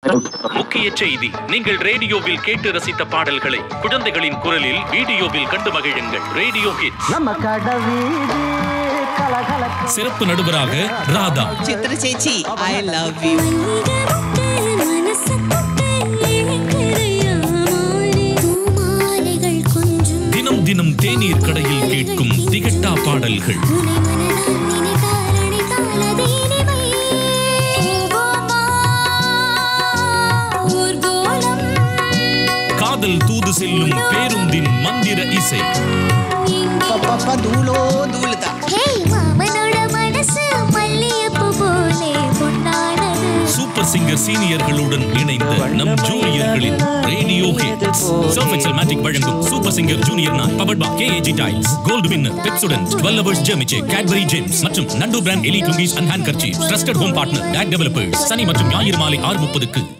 முக்கிய செய்தி நீங்கள் ரேடியோவில் கேட்டு ரசித்த பாடல்களை குழந்தைகளின் குரலில் வீடியோவில் கண்டு மகிழுங்கள் ரேடியோ ஹிட்ஸ் நம்ம கடவீதி கலகலக்க சிறப்பு நடுவராக ராதா சித்திர சேச்சி ஐ லவ் யூ தினம் தினம் தேநீர் கடையில் கேட்கும் திகட்டா பாடல்கள் காதல் தூது செல்லும் பேருந்தின் மந்திர இசை பாப்பா தூளோ தூளுதான் சூப்பர் சிங்கர் சீனியர்களுடன் இணைந்த நம் ஜூனியர்களின் radio hits surf excel magic வழங்கும் சூப்பர் சிங்கர் ஜூனியர் நான் powered by KAG tiles gold winner Pepsodent 12 hours ஜெர்மிச்சே கேட்பரி ஜேம்ஸ் மற்றும் நண்டு பிராண்ட் எலி டுங்கிஸ் and handkerchief trusted home partner tag developers சனி மற்றும் ஞாயிறு மாலை ஆறு முப்பதுக்கு